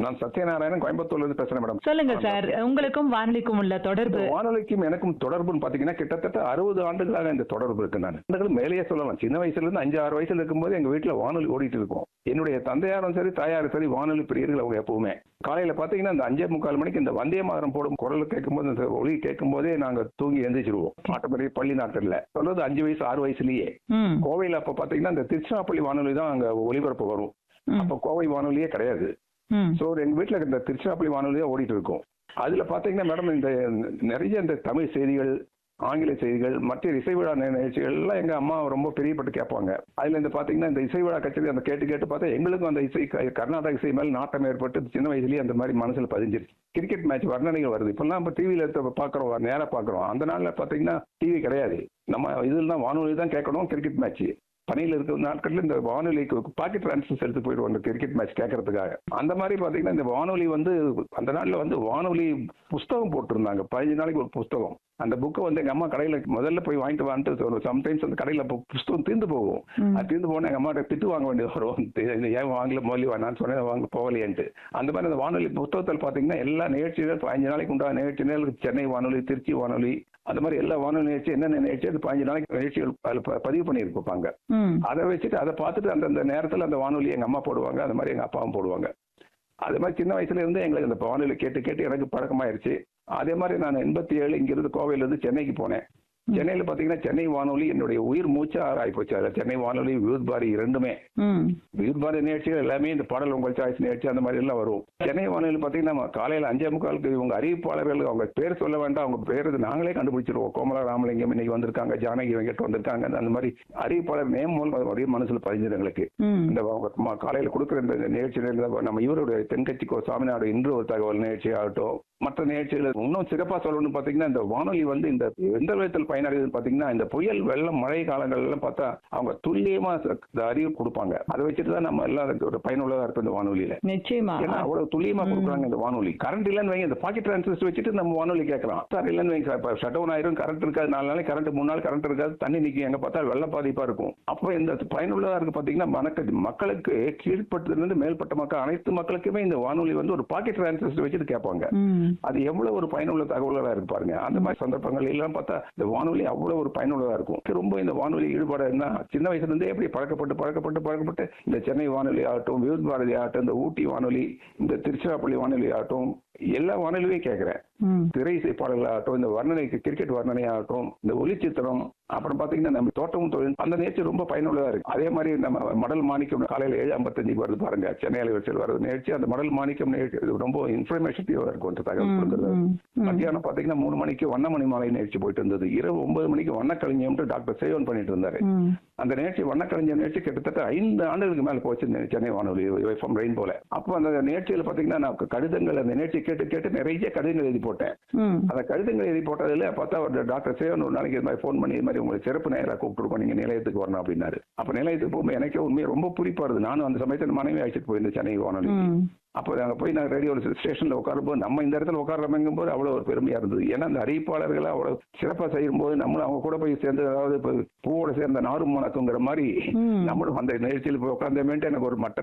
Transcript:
நான் சத்யநாராயணன் கோயம்புத்தூர்ல இருந்து பேசுறேன் மேடம் சொல்லுங்க சார் உங்களுக்கும் வானொலிக்கும் உள்ள தொடர்பு இந்த வானொலிக்கும் எனக்கும் தொடர்புன்னு பாத்தீங்கன்னா கிட்டத்தட்ட அறுபது ஆண்டுகளாக இந்த தொடர்பு இருக்கு நான் ஆண்டுகள் மேலேயே சொல்லலாம் சின்ன வயசுல இருந்து அஞ்சு ஆறு வயசுல இருக்கும்போது எங்க வீட்டுல வானொலி ஓடிட்டு இருக்கும் என்னுடைய தந்தையாரும் சரி தாயாரும் சரி வானொலி பிரியர்கள் அவங்க எப்பவுமே காலையில பாத்தீங்கன்னா இந்த அஞ்சே முக்கால் மணிக்கு இந்த வந்தே மாதரம் போடும் குரல் கேட்கும்போது இந்த ஒளி கேட்கும் போதே நாங்க தூங்கி எந்திரிச்சிருவோம் ஆட்டோமேட்டிக் பள்ளி நாட்டில் சொல்றது அஞ்சு வயசு ஆறு வயசுலயே ம் கோவையில அப்ப பாத்தீங்கன்னா இந்த திருச்சிராப்பள்ளி வானொலி தான் அங்க ஒளிபரப்பு வரும் ம். அப்ப கோவை வானொலியே கிடையாது ம் ஸோ எங்க வீட்டில் இந்த திருச்சிராப்பள்ளி வானொலி தான் ஓடிட்டு இருக்கும் அதுல பாத்தீங்கன்னா மேடம் இந்த நிறைய இந்த தமிழ் செய்திகள் ஆங்கில செய்திகள் மற்ற இசை விழா நி- நிகழ்ச்சிகள் எல்லாம் எங்க அம்மா ரொம்ப பெரியப்பட்டு கேட்பாங்க அதுல இந்த பாத்தீங்கன்னா இந்த இசை விழா கச்சேரி அந்த கேட்டு கேட்டு பார்த்தா எங்களுக்கும் அந்த இசை க- கர்நாடக இசை மேல நாட்டம் ஏற்பட்டு சின்ன வயசுலயே அந்த மாதிரி மனசுல பதிஞ்சிருச்சு கிரிக்கெட் மேட்ச் வர்ணனைகள் வருது இப்பெல்லாம் நம்ம டிவியில பாக்குறோம் நேரா பாக்குறோம் அந்த நாள்ல பாத்தீங்கன்னா டிவி கிடையாது நம்ம இதில் தான் வானொலி தான் கேட்கணும் கிரிக்கெட் மேட்ச் பணியில் இருக்கிற நாட்கள்ல இந்த வானொலிக்கு பாக்கெட் ட்ரான்ஸ்ஃபர்ஸ் எடுத்து போயிடுவோம் அந்த கிரிக்கெட் மேட்ச் கேட்கறதுக்காக அந்த மாதிரி பாத்தீங்கன்னா இந்த வானொலி வந்து அந்த நாள்ல வந்து வானொலி புஸ்தகம் போட்டிருந்தாங்க பதினஞ்சு நாளைக்கு ஒரு புஸ்தகம் அந்த புக்கை வந்து எங்க அம்மா கடையில முதல்ல போய் வாங்கிட்டு வந்துட்டு சம்டைம்ஸ் அந்த கடையில பு- புஸ்தகம் தீர்ந்து போகும் ம். அது தீர்ந்து போனா எங்க அம்மாட்ட திட்டு வாங்க வேண்டியது வரும் இது ஏன் வாங்கல முதல்ல நான் சொன்னேன் வாங்க போகலையேன்ட்டு அந்த மாதிரி அந்த வானொலி புத்தகத்தில் பாத்தீங்கன்னா எல்லா நிகழ்ச்சிகள் பதினஞ்சு நாளைக்கு உண்டான நிகழ்ச்சிகள் சென்னை வானொலி திருச்சி வானொலி அந்த மாதிரி எல்லா வானொலி நிகழ்ச்சி என்னென்ன நிகழ்ச்சி அது பதினஞ்சு நாளைக்கு நிகழ்ச்சிகள் அதில் ப- பதிவு பண்ணியிருப்பாங்க ம் அதை வச்சுட்டு அதை பார்த்துட்டு அந்தந்த நேரத்தில் அந்த வானொலி எங்க அம்மா போடுவாங்க அந்த மாதிரி எங்க அப்பாவும் போடுவாங்க அது மாதிரி சின்ன வயசுல இருந்து எங்களுக்கு இந்த வானொலி கேட்டு கேட்டு எனக்கு பழக்கமாயிருச்சு அதே மாதிரி நான் எண்பத்தி ஏழு இங்கிருந்து கோவையில இருந்து சென்னைக்கு போனேன் சென்னையில பாத்தீங்கன்னா சென்னை வானொலி என்னுடைய உயிர் மூச்சா ஆகிப்போச்சு அதில் சென்னை வானொலி வியூத் பாரி இரண்டுமே ம் வியூத் பாரி நிகழ்ச்சிகள் எல்லாமே இந்த பாடல் உங்கள் சாய்ஸ் நிகழ்ச்சி அந்த மாதிரி எல்லாம் வரும் சென்னை வானொலி பாத்தீங்கன்னா நம்ம காலையில அஞ்சே முக்காலுக்கு இவங்க அறிவிப்பாளர்கள் அவங்க பேர் சொல்ல வேண்டாம் அவங்க பேர் இது நாங்களே கண்டுபிடிச்சிருவோம் கோமலா ராமலிங்கம் இன்னைக்கு வந்திருக்காங்க ஜானகி வெங்கட் வந்திருக்காங்க அந்த மாதிரி அறிவிப்பாளர் நேம் மூலம் அப்படியே மனசுல பதிஞ்சது எங்களுக்கு ம் இந்த அவங்க ம- காலையில கொடுக்குற இந்த நிகழ்ச்சிகள் நம்ம இவருடைய தென்கட்சிக்கோ சாமிநாடு இன்று ஒரு தகவல் நிகழ்ச்சி ஆகட்டும் மற்ற நிகழ்ச்சிகள் இன்னும் சிறப்பா சொல்லணும்னு பாத்தீங்கன்னா இந்த வானொலி வந்து இந்த எந்த விதத்தில் பயனடையுதுன்னு பாத்தீங்கன்னா இந்த புயல் வெள்ளம் மழை காலங்கள்லாம் பார்த்தா அவங்க துல்லியமா ச- இந்த அறிவு கொடுப்பாங்க அதை வச்சுட்டு தான் நம்ம எல்லாம் அதுக்கு ஒரு பயனுள்ளதா இருக்கும் இந்த வானொலியில நிச்சயமா ஏன்னா அவ்வளவு துல்லியமா கொடுக்குறாங்க இந்த வானொலி கரண்ட் இல்லைன்னு வைங்க இந்த பாக்கெட் டிரான்சிஸ்டர் வச்சுட்டு நம்ம வானொலி கேட்கலாம் சார் இல்லைன்னு வைங்க இப்போ ஷட் டவுன் ஆயிரும் கரண்ட் இருக்காது நாலு நாளைக்கு கரண்ட் மூணு நாள் கரண்ட் இருக்காது தண்ணி நிற்கும் எங்க பார்த்தா வெள்ள பாதிப்பா இருக்கும் அப்போ இந்த பயனுள்ளதா இருக்கு பாத்தீங்கன்னா மனக்கு மக்களுக்கு கீழ்பட்டதுலேருந்து மேல்பட்ட மக்கள் அனைத்து மக்களுக்குமே இந்த வானொலி வந்து ஒரு பாக்கெட் டிரான்சிஸ்டர் வச்சுட்டு கேட்பாங்க ம் அது எவ்வளவு ஒரு பயனுள்ள தகவல்களா இருக்கு பாருங்க அந்த மாதிரி சந்தர்ப்பங்கள் எல்லாம் பார்த்தா இந்த வானொலி அவ்வளவு ஒரு பயனுள்ளதா இருக்கும் எனக்கு ரொம்ப இந்த வானொலி ஈடுபாடு என்ன சின்ன வயசுல இருந்தே எப்படி பழக்கப்பட்டு பழக்கப்பட்டு பழக்கப்பட்டு இந்த சென்னை வானொலி ஆகட்டும் விருத் பாரதி ஆகட்டும் இந்த ஊட்டி வானொலி இந்த திருச்சிராப்பள்ளி வானொலி ஆகட்டும் எல்லா வானொலியும் கேட்கிறேன் ம் திரை இசை பாடல்களாகட்டும் இந்த வர்ணனை கிரிக்கெட் வர்ணனை ஆகட்டும் இந்த ஒளிச்சித்திரம் அப்புறம் பாத்தீங்கன்னா நம்ம தோட்டமும் தொழில் அந்த நிகழ்ச்சி ரொம்ப பயனுள்ளதா இருக்கு அதே மாதிரி நம்ம மடல் மாணிக்கம் காலையில ஏழு ஐம்பத்தஞ்சுக்கு வருது பாருங்க சென்னை அலைவரிசையில் வருது நிகழ்ச்சி அந்த மடல் மாணிக்கம் நிகழ்ச்சி இது ரொம்ப இன்ஃபர்மேஷன் இருக்கும் அந்த தகவல் ம், கொடுக்கறது ம், ம். மத்தியானம் பாத்தீங்கன்னா மூணு மணிக்கு வண்ணமணி மாலை நிகழ்ச்சி போயிட்டு இருந்தது இரவு ஒன்பது மணிக்கு வண்ணக்கலைஞம்ட்டு டாக்டர் சேவன் பண்ணிட்டு இருந்தாரு ம் அந்த நிகழ்ச்சி வண்ணக்கலைஞர் நிகழ்ச்சி கிட்டத்தட்ட ஐந்து ஆண்டுகளுக்கு மேல போச்சு இந்த சென்னை வானொலி எஃப்எம் ரெயின் போல அப்போ அந்த நிகழ்ச்சியில பாத்தீங்கன்னா நான் கடிதங்கள் அந்த நிகழ்ச்சி கேட்டு கேட்டு நிறைய கடிதங்கள் எழுதி போட்டேன் ம் அந்த கடிதங்கள் எழுதி போட்டதுல பார்த்தா ஒரு டாக்டர் சேவன் ஒரு நாளைக்கு இது மாதிரி ஃபோன் பண்ணி இது மாதிரி உங்களுக்கு சிறப்பு நேராக கூப்பிட்டுருக்கோம் நீங்க நிலையத்துக்கு வரணும் அப்படின்னாரு அப்ப நிலையத்துக்கு போகும்போது எனக்கே உண்மையை ரொம்ப குறிப்பா இருந்தது நானும் அந்த சமயத்தில் மனைவி அழைச்சிட்டு போயிருந்தேன் சென்னை வானொலி ம் அப்போ அங்கே போய் நான் ரேடியோ ஸ்டேஷனில் உட்காரும்போது நம்ம இந்த இடத்துல உட்காரமைங்கும் போது அவ்வளோ ஒரு பெருமையா இருந்தது ஏன்னா அந்த அறிவிப்பாளர்களை அவ்வளோ சிறப்பாக செய்யும்போது நம்மளும் அவங்க கூட போய் சேர்ந்து அதாவது இப்போ பூவோட சேர்ந்த நாரும் மணக்குங்கிற மாதிரி ம். நம்மளும் அந்த நிகழ்ச்சியில் போய் உட்காந்தமேட்டு எனக்கு ஒரு மட்ட